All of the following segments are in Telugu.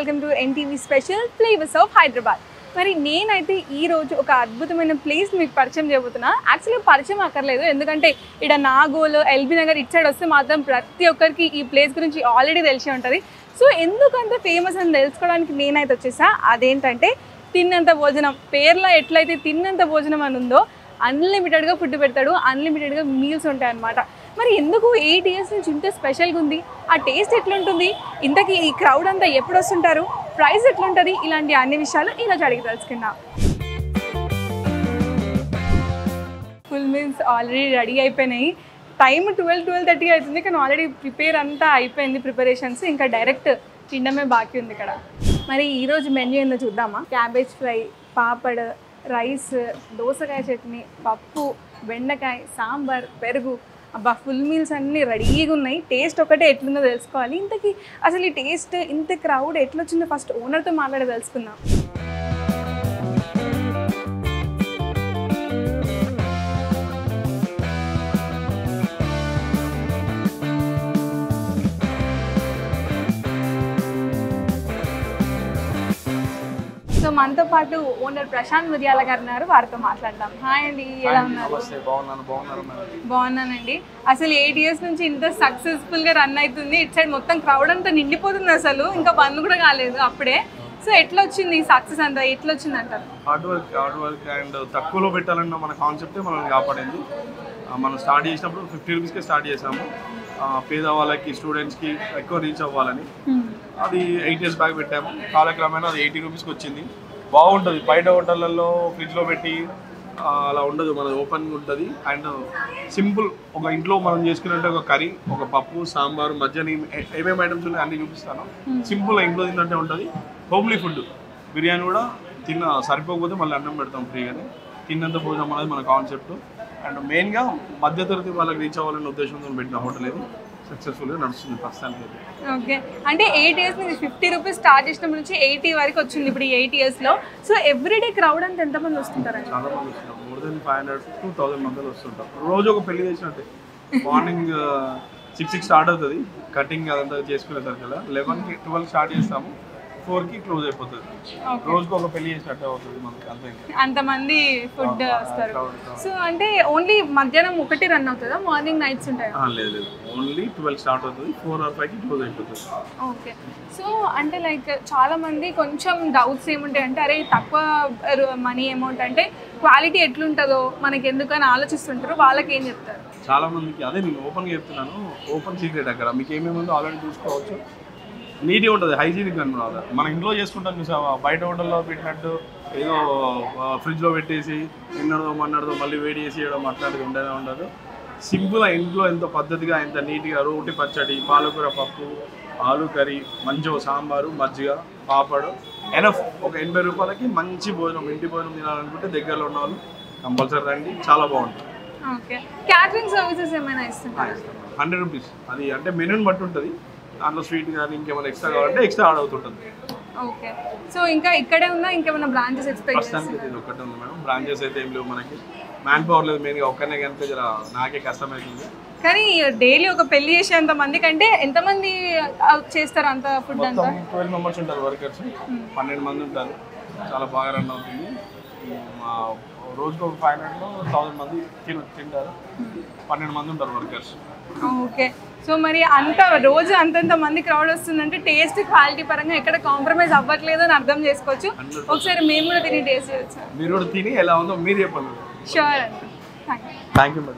Welcome to NTV special flavours of Hyderabad మరి నేనైతే ఈ రోజు ఒక అద్భుతమైన ప్లేస్ మీకు పరిచయం చేయబోతున్నా యాక్చువల్లీ పరిచయం అక్కర్లేదు ఎందుకంటే ఇక్కడ నాగోల్ ఎల్బీ నగర్ ఇటు సైడ్ వస్తే మాత్రం ప్రతి ఒక్కరికి ఈ ప్లేస్ గురించి ఆల్రెడీ తెలిసి ఉంటుంది సో ఎందుకంత ఫేమస్ అని తెలుసుకోవడానికి నేనైతే వచ్చేసా అదేంటంటే తిన్నంత భోజనం పేర్లో ఎట్లయితే తిన్నంత భోజనం అని ఉందో అన్లిమిటెడ్గా ఫుడ్ పెడతాడు అన్లిమిటెడ్గా మీల్స్ ఉంటాయి అన్నమాట మరి ఎందుకు ఎయిట్ ఇయర్స్ నుంచి ఇంత స్పెషల్గా ఉంది ఆ టేస్ట్ ఎట్లుంటుంది ఇంతకీ ఈ క్రౌడ్ అంతా ఎప్పుడు వస్తుంటారు ప్రైస్ ఎట్లుంటుంది ఇలాంటి అన్ని విషయాలు ఈరోజు అడిగి తెలుసుకుందాం ఫుల్ మీల్స్ ఆల్రెడీ రెడీ అయిపోయినాయి టైం ట్వెల్వ్ ట్వెల్వ్ థర్టీ అవుతుంది కానీ ఆల్రెడీ ప్రిపేర్ అంతా అయిపోయింది ప్రిపరేషన్స్ ఇంకా డైరెక్ట్ తినడమే బాకీ ఉంది ఇక్కడ మరి ఈరోజు మెన్యూ ఏందో చూద్దామా క్యాబేజ్ ఫ్రై పాపడ్ రైస్ దోసకాయ చట్నీ పప్పు బెండకాయ సాంబార్ పెరుగు అబ్బా ఫుల్ మీల్స్ అన్నీ రెడీగా ఉన్నాయి టేస్ట్ ఒకటే ఎట్లుందో తెలుసుకోవాలి ఇంతకీ అసలు ఈ టేస్ట్ ఇంత క్రౌడ్ ఎట్లొచ్చిందో ఫస్ట్ ఓనర్తో మాట్లాడి తెలుసుకుందాం సో మనతో పాటు ఓనర్ ప్రశాంత్ మురియాల గారు ఉన్నారు వారితో మాట్లాడదాం హాయ్ అండి ఎలా ఉన్నారు నమస్తే బాగున్నాను బాగున్నారు మేడం బాగున్నానండి అసలు ఎయిట్ ఇయర్స్ నుంచి ఇంత సక్సెస్ఫుల్ గా రన్ అవుతుంది ఇటు సైడ్ మొత్తం క్రౌడ్ అంతా నిండిపోతుంది అసలు ఇంకా బంద్ కూడా కాలేదు అప్పుడే సో ఎట్లా వచ్చింది ఈ సక్సెస్ అంతా ఎట్లా వచ్చింది అంటారు hard work hard work and తక్కువలో పెట్టాలన్న మన కాన్సెప్టే మనల్ని కాపాడింది ఆ, మనం స్టార్ట్ చేసినప్పుడు ఫిఫ్టీ రూపీస్కే స్టార్ట్ చేసాము ఆ, పేదవాళ్ళకి స్టూడెంట్స్కి ఎక్కువ రీచ్ అవ్వాలని అది ఎయిట్ ఇయర్స్ బ్యాక్ పెట్టాము కాలక్రమేణా అది ఎయిటీ రూపీస్కి వచ్చింది బాగుంటుంది బయట హోటళ్ళల్లో ఫ్రిడ్జ్లో పెట్టి ఆ, అలా ఉండదు మనది ఓపెన్ ఉంటుంది అండ్ సింపుల్ ఒక ఇంట్లో మనం చేసుకున్నట్టే ఒక కర్రీ ఒక పప్పు సాంబారు మధ్యాహ్నం ఏ- ఏమేమి ఐటమ్స్ ఉన్నాయి అన్ని చూపిస్తాను సింపుల్ ఇంట్లో తిన్నట్టే ఉంటుంది హోమ్లీ ఫుడ్ బిర్యానీ కూడా తిన్న సరిపోకపోతే మళ్ళీ అన్నం పెడతాం ఫ్రీగానే తిన్నంత భోజనం అనేది మన కాన్సెప్ట్ అండ్ మెయిన్గా మధ్యతరగతి వాళ్ళకి రీచ్ అవ్వాలనే ఉద్దేశంతో పెట్టిన హోటల్ ఇది సక్సెస్ఫుల్గా నడుస్తుంది ప్రస్తుతానికి అయితే ఓకే అంటే ఎయిట్ ఇయర్స్ నుంచి ఫిఫ్టీ రూపీస్ స్టార్ట్ చేసినప్పటి నుంచి ఎయిటీ వరకు వచ్చింది ఇప్పుడు ఈ ఎయిట్ ఇయర్స్ లో సో ఎవ్రీడే క్రౌడ్ అంతా ఎంతమంది వస్తుంటారండి చాలా మంది వస్తున్నారు more than five hundred two thousand మంది వస్తుంటారు రోజు ఒక పెళ్లి చేసినట్టే మార్నింగ్ సిక్స్కి స్టార్ట్ అవుతుంది కటింగ్ అదంతా చేసుకునేసరికి కదా లెవెన్కి ట్వెల్వ్ స్టార్ట్ చేస్తాము ఫోర్కి క్లోజ్ అయిపోతుంది Okay. రోజుకి ఒక పెళ్లి చేసినట్టే అవుతుంది మనకి అంతే ఇంకా అంతమంది ఫుడ్ వస్తారు crowd, crowd. సో అంటే ఓన్లీ మధ్యాహ్నం ఒకటి రన్ అవుతుందా మార్నింగ్ నైట్స్ ఉంటాయా ఆ, లేదు లేదు ఓన్లీ ట్వెల్వ్ స్టార్ట్ అవుతుంది ఫోర్ ఆర్ ఫైవ్కి క్లోజ్ అయిపోతుంది ఓకే సో అంటే లైక్ చాలా మంది కొంచెం డౌట్స్ ఏముంటాయి అంటే అరే తక్కువ మనీ అమౌంట్ అంటే క్వాలిటీ ఎట్లుంటుందో మనకి ఎందుకని ఆలోచిస్తుంటారు వాళ్ళకి ఏం చెప్తారు చాలా మందికి అదే నేను ఓపెన్గా చెప్తున్నాను ఓపెన్ సీక్రెట్ అక్కడ మీకు ఏమేమి ఉందో ఆల్రెడీ చూసుకోవచ్చు నీట్గా ఉంటుంది హైజీనిక్ అనమాట మన ఇంట్లో చేసుకుంటాం చూసావా బయట హోటల్లో పెట్టినట్టు ఏదో ఫ్రిడ్జ్లో పెట్టేసి నిన్నడదో మన్నడదో మళ్ళీ వేడి చేసి చేయడం అట్లాంటిది ఉండేదే ఉండదు సింపుల్గా ఇంట్లో ఎంతో పద్ధతిగా ఎంత నీట్గా రోటి పచ్చడి పాలకూర పప్పు ఆలు కర్రీ మంచిగా సాంబారు మజ్జిగ పాపడు ఎనఫ్ ఒక ఎనభై రూపాయలకి మంచి భోజనం ఇంటి భోజనం తినాలనుకుంటే దగ్గరలో ఉన్న వాళ్ళు కంపల్సరీ రండి చాలా బాగుంటుంది ఓకే క్యాటరింగ్ సర్వీసెస్ ఏమైనా ఇస్తుంటారా హండ్రెడ్ రూపీస్ అది అంటే మెనూని బట్టి ఉంటుంది దాంట్లో స్వీట్ కానీ ఇంకేమైనా ఎక్స్ట్రా కావాలంటే ఎక్స్ట్రా ఆడ్ అవుతుంటుంది ఓకే సో ఇంకా ఇక్కడే ఉందా ఇంకేమైనా బ్రాంచెస్ ఎక్స్పెక్ట్ ప్రస్తుతానికి అయితే ఇది ఒక్కటే ఉంది మేడం బ్రాంచెస్ అయితే ఏం లేవు మనకి మ్యాన్ పవర్ లేదు మెయిన్గా ఒక్కనే కనుక జర నాకే కష్టమవుతుంది కానీ డైలీ ఒక పెళ్లి చేసేంత మంది కంటే ఎంతమంది ఆ, చేస్తారు అంత ఫుడ్ అంతా మొత్తం ట్వెల్వ్ మెంబర్స్ ఉంటారు వర్కర్స్ పన్నెండు మంది ఉంటారు చాలా బాగా రన్ అవుతుంది మా రోజుకు ఒక ఫైవ్ హండ్రెడ్లో థౌసండ్ మంది తిన తింటారు పన్నెండు మంది ఉంటారు వర్కర్స్ ఓకే సో మరి అంత రోజు అంతంత మంది క్రౌడ్ వస్తుందంటే టేస్ట్ క్వాలిటీ పరంగా ఎక్కడ కాంప్రమైజ్ అవ్వట్లేదు అని అర్థం చేసుకోవచ్చు ఒకసారి మేము కూడా తిని టేస్ట్ చేయొచ్చు మీరు కూడా తిని ఎలా ఉందో మీరు చెప్పండి షూర్ అండి thank you thank you madam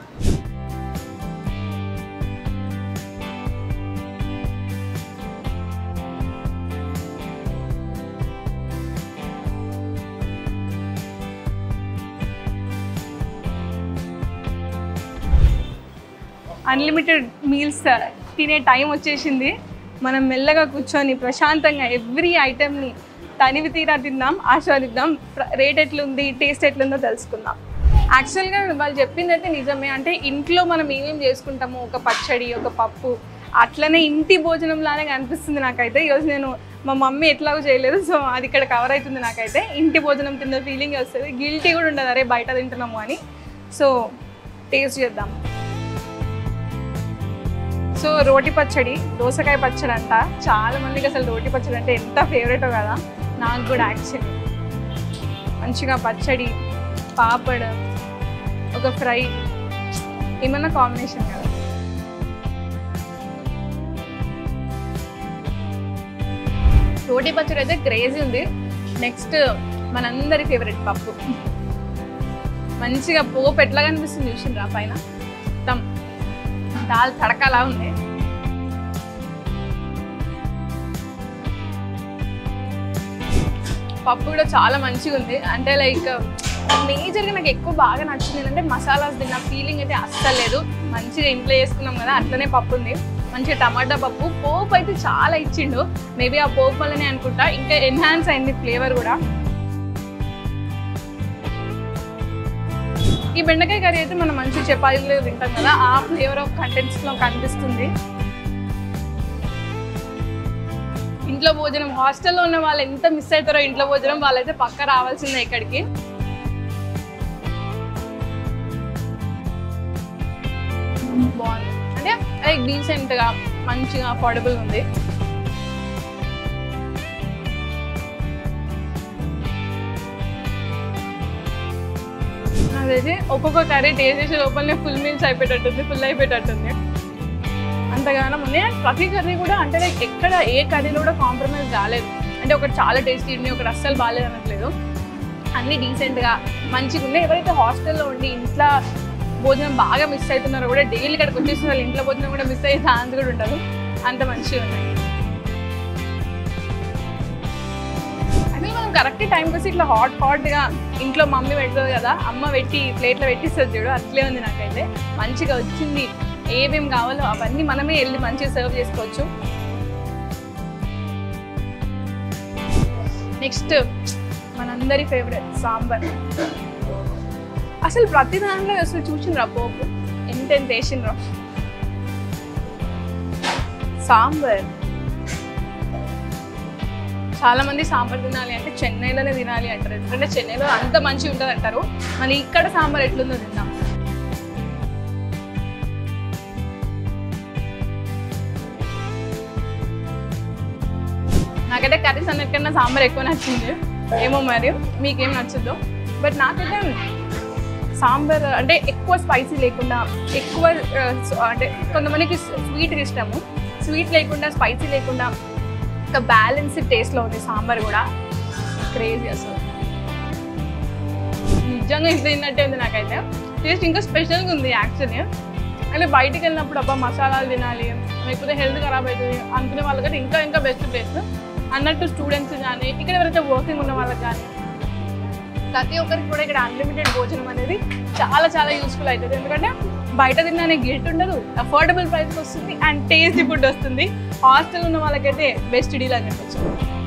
unlimited meals తినే టైం వచ్చేసింది మనం మెల్లగా కూర్చొని ప్రశాంతంగా ఎవ్రీ ఐటెంని తనివి తీరా తిందాం ఆస్వాదిద్దాం రేట్ ఎట్లుంది టేస్ట్ ఎట్లుందో తెలుసుకుందాం యాక్చువల్గా వాళ్ళు చెప్పింది అయితే నిజమే అంటే ఇంట్లో మనం ఏమేమి చేసుకుంటామో ఒక పచ్చడి ఒక పప్పు అట్లనే ఇంటి భోజనం లానే అనిపిస్తుంది నాకైతే ఈరోజు నేను మా మమ్మీ ఎట్లాగో చేయలేదు సో అది ఇక్కడ కవర్ అవుతుంది నాకైతే ఇంటి భోజనం తిన్న ఫీలింగ్ వస్తుంది గిల్టీ కూడా ఉండదు అరే బయట తింటున్నాము అని సో టేస్ట్ చేద్దాం సో రోటి పచ్చడి దోసకాయ పచ్చడి అంట చాలా మందికి అసలు రోటి పచ్చడి అంటే ఎంత ఫేవరెటో కదా నాకు కూడా యాక్చువల్లీ మంచిగా పచ్చడి పాపడ్ ఒక ఫ్రై ఏమన్నా కాంబినేషన్ కదా రోటీ పచ్చడి అయితే క్రేజీ ఉంది నెక్స్ట్ మనందరి ఫేవరెట్ పప్పు మంచిగా పోపు ఎట్లా కనిపిస్తుంది చూసిండ్రా పైన మొత్తం దాల్ తడకలా ఉంది పప్పు కూడా చాలా మంచిగా ఉంది అంటే లైక్ మేజర్గా నాకు ఎక్కువ బాగా నచ్చింది ఏంటంటే మసాలాస్ తిన్న ఫీలింగ్ అయితే అస్సలు లేదు మంచిగా ఇంట్లో చేసుకున్నాం కదా అట్లనే పప్పు ఉంది మంచిగా టమాటా పప్పు పోపు అయితే చాలా ఇచ్చిండు మేబీ ఆ పోపు వల్లనే అనుకుంటా ఇంకా ఎన్హాన్స్ అయింది ఫ్లేవర్ కూడా ఈ బెండకాయ కర్రీ అయితే మనం మంచి చపాతీలో తింటాం కదా ఆ ఫ్లేవర్ ఆఫ్ కంటెంట్స్ లో కనిపిస్తుంది ఇంట్లో భోజనం హాస్టల్లో ఉన్న వాళ్ళు ఎంత మిస్ అవుతారో ఇంట్లో భోజనం వాళ్ళైతే పక్క రావాల్సిందే ఇక్కడికి బాగుంది అంటే లైక్ డీసెంట్ గా మంచిగా అఫోర్డబుల్ ఉంది అదైతే ఒక్కొక్క కర్రీ టేస్ట్ చేసే లోపలనే ఫుల్ మీల్స్ అయిపోయేటట్టుంది ఫుల్ అయిపోయేటట్టుంది అంతగానం ఉంది ప్రతి కర్రీ కూడా అంటే లైక్ ఎక్కడ ఏ కర్రీలో కూడా కాంప్రమైజ్ కాలేదు అంటే ఒకటి చాలా టేస్టీ ఉంది ఒకటి అస్సలు బాగాలేదు అనట్లేదు అన్ని డీసెంట్గా మంచిగా ఉన్నాయి ఎవరైతే హాస్టల్లో ఉండి ఇంట్లో భోజనం బాగా మిస్ అవుతున్నారో కూడా డైలీ ఇక్కడికి వచ్చేసి వాళ్ళు ఇంట్లో భోజనం కూడా మిస్ అయ్యే ఛాన్స్ కూడా ఉండదు అంత మంచిగా ఉన్నాయి అదే మనం కరెక్ట్ టైంకి వచ్చి ఇట్లా హాట్ హాట్గా ఇంట్లో మమ్మీ పెడుతుంది కదా అమ్మ పెట్టి ప్లేట్లో పెట్టిస్తుంది చూడు అట్లే ఉంది నాకైతే మంచిగా వచ్చింది ఏమేం కావాలో అవన్నీ మనమే వెళ్ళి మంచిగా సర్వ్ చేసుకోవచ్చు నెక్స్ట్ మనందరి ఫేవరెట్ సాంబార్ అసలు ప్రతి దాంట్లో అసలు చూసిండ్రా పోపు ఎంత ఎంత వేసిండ్రా సాంబార్ చాలా మంది సాంబార్ తినాలి అంటే చెన్నైలోనే తినాలి అంటారు ఎందుకంటే చెన్నైలో అంత మంచిగా ఉంటుంది అంటారు మరి ఇక్కడ సాంబార్ ఎట్లుందో తిందాం నాకైతే కర్రీస్ అన్నిటికన్నా సాంబార్ ఎక్కువ నచ్చింది ఏమో మరి మీకేం నచ్చదు బట్ నాకైతే సాంబార్ అంటే ఎక్కువ స్పైసీ లేకుండా ఎక్కువ ఆ, స- అంటే కొంతమందికి స్వీట్ ఇష్టము స్వీట్ లేకుండా స్పైసీ లేకుండా ఒక బ్యాలెన్స్డ్ టేస్ట్లో ఉంది సాంబార్ కూడా క్రేజీ అసలు నిజంగా ఇంత తిన్నట్టే ఉంది నాకైతే టేస్ట్ ఇంకా స్పెషల్గా ఉంది యాక్చువల్లీ అంటే బయటికి వెళ్ళినప్పుడు అబ్బా మసాలాలు తినాలి లేకపోతే హెల్త్ ఖరాబ్ అవుతుంది అనుకునే వాళ్ళకైతే ఇంకా ఇంకా బెస్ట్ ప్లేస్ అన్నట్టు స్టూడెంట్స్ కానీ ఇక్కడ ఎవరైతే వర్కింగ్ ఉన్న వాళ్ళకి కానీ ప్రతి ఒక్కరికి కూడా ఇక్కడ అన్లిమిటెడ్ భోజనం అనేది చాలా చాలా యూస్ఫుల్ అవుతుంది ఎందుకంటే బయట తిన్నానే గిల్ట్ ఉండదు అఫోర్డబుల్ ప్రైస్ వస్తుంది అండ్ టేస్టీ ఫుడ్ వస్తుంది హాస్టల్ ఉన్న వాళ్ళకైతే బెస్ట్ డీల్ అని చెప్పొచ్చు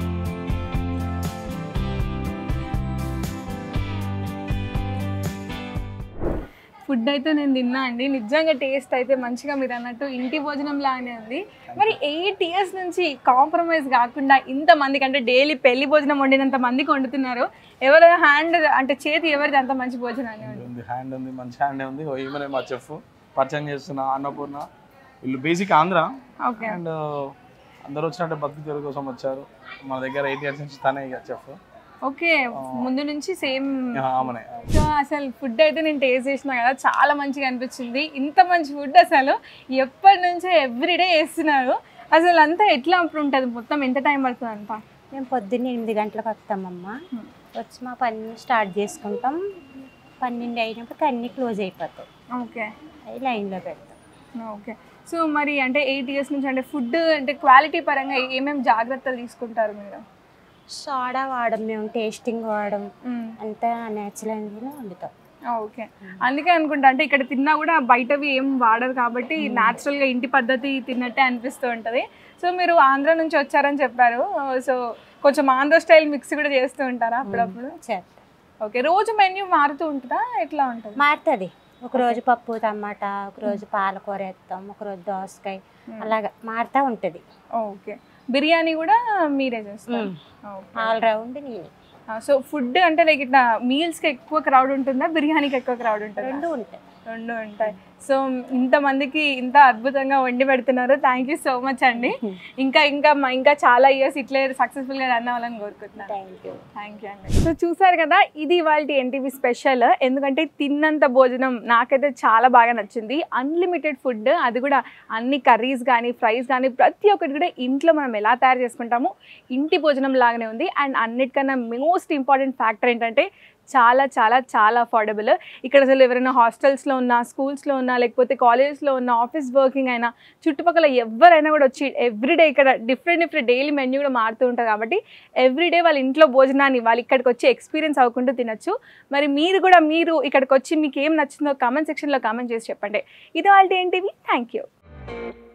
ఫుడ్ అయితే నేను తిన్నా అండి నిజంగా టేస్ట్ అయితే మంచిగా మీరు అన్నట్టు ఇంటి భోజనం లాగానే ఉంది మరి ఎయిట్ ఇయర్స్ నుంచి కాంప్రమైజ్ కాకుండా ఇంతమందికి అంటే డైలీ పెళ్లి భోజనం వండినంత మందికి వండుతున్నారు ఎవరి హ్యాండ్ అంటే చేతి ఎవరిది అంత మంచి భోజనాన్ని వండి ఉంది హ్యాండ్ ఉంది మంచి హ్యాండ్ ఉంది ఓ ఈమెనే మా చెఫ్ పరిచయం చేస్తున్న అన్నపూర్ణ వీళ్ళు బేసిక్ ఆంధ్ర ఓకే అండ్ అందరూ వచ్చినట్టే బతుకు తెరుగు కోసం వచ్చారు మన దగ్గర ఎయిట్ ఇయర్స్ నుంచి తనే ఇక చెఫ్ ఓకే ముందు నుంచి సేమ్ ఆమెనే సో అసలు ఫుడ్ అయితే నేను టేస్ట్ చేసిన కదా చాలా మంచిగా అనిపించింది ఇంత మంచి ఫుడ్ అసలు ఎప్పటి నుంచో ఎవ్రీడే చేస్తున్నారు అసలు అంతా ఎట్లా అప్పుడు ఉంటుంది మొత్తం ఎంత టైం పడుతుంది అంతా మేము పొద్దున్న ఎనిమిది గంటలకు వస్తామమ్మా వచ్చి మా పని స్టార్ట్ చేసుకుంటాం పన్నెండు అయినప్పటికి అన్నీ క్లోజ్ అయిపోతాయి ఓకే అవి లైన్లో పెడతాం ఓకే సో మరి అంటే ఎయిట్ ఇయర్స్ నుంచి అంటే ఫుడ్ అంటే క్వాలిటీ పరంగా ఏమేమి జాగ్రత్తలు తీసుకుంటారు మీరు సోడా వాడం మేము టేస్టింగ్ వాడడం అంతా న్యాచురల్గా వండుతాం ఓకే అందుకే అనుకుంటా అంటే ఇక్కడ తిన్నా కూడా బయటవి ఏం వాడరు కాబట్టి natural గా ఇంటి పద్ధతి తిన్నట్టే అనిపిస్తూ ఉంటుంది సో మీరు ఆంధ్ర నుంచి వచ్చారని చెప్పారు సో కొంచెం ఆంధ్ర స్టైల్ మిక్స్ కూడా చేస్తూ ఉంటారా అప్పుడప్పుడు చేస్తాం ఓకే రోజు మెన్యూ మారుతూ ఉంటుందా ఎట్లా ఉంటుంది మారుతుంది ఒకరోజు పప్పు టమాటా ఒకరోజు పాలకూర వేస్తాం ఒకరోజు దోసకాయ అలాగా మారుతూ ఉంటుంది ఓకే బిర్యానీ కూడా మీరే చేస్తారు ఓకే ఆల్ రౌండ్ నేను సో ఫుడ్ అంటే లైక్ ఇట్లా మీల్స్కి ఎక్కువ క్రౌడ్ ఉంటుందా బిర్యానీకి ఎక్కువ క్రౌడ్ ఉంటుందా రెండు ఉంటాయి రెండు ఉంటాయి సో ఇంతమందికి ఇంత అద్భుతంగా వండి పెడుతున్నారు థ్యాంక్ యూ సో మచ్ అండి ఇంకా ఇంకా మా- ఇంకా చాలా ఇయర్స్ ఇట్లే సక్సెస్ఫుల్గా రన్ అవ్వాలని కోరుకుంటున్నాను థ్యాంక్ యూ థ్యాంక్ యూ అండి సో చూసారు కదా ఇది వాళ్ళ ఎన్టీవీ స్పెషల్ ఎందుకంటే తిన్నంత భోజనం నాకైతే చాలా బాగా నచ్చింది అన్లిమిటెడ్ ఫుడ్ అది కూడా అన్ని కర్రీస్ కానీ ఫ్రైస్ కానీ ప్రతి ఒక్కటి కూడా ఇంట్లో మనం ఎలా తయారు చేసుకుంటామో ఇంటి భోజనం లాగానే ఉంది అండ్ అన్నిటికన్నా మోస్ట్ ఇంపార్టెంట్ ఫ్యాక్టర్ ఏంటంటే చాలా చాలా చాలా అఫోర్డబుల్ ఇక్కడ అసలు ఎవరైనా హాస్టల్స్లో ఉన్నా స్కూల్స్లో ఉన్నా లేకపోతే కాలేజెస్లో ఉన్న ఆఫీస్ వర్కింగ్ అయినా చుట్టుపక్కల ఎవరైనా కూడా వచ్చి ఎవ్రీడే ఇక్కడ డిఫరెంట్ డిఫరెంట్ డైలీ మెన్యూ కూడా మారుతూ ఉంటుంది కాబట్టి ఎవ్రీడే వాళ్ళ ఇంట్లో భోజనాన్ని వాళ్ళు ఇక్కడికి వచ్చి ఎక్స్పీరియన్స్ అవ్వకుండా తినొచ్చు మరి మీరు కూడా మీరు ఇక్కడికి వచ్చి మీకు ఏం నచ్చిందో కామెంట్ సెక్షన్లో కామెంట్ చేసి చెప్పండి ఇది వాళ్ళ ఏంటివి థ్యాంక్ యూ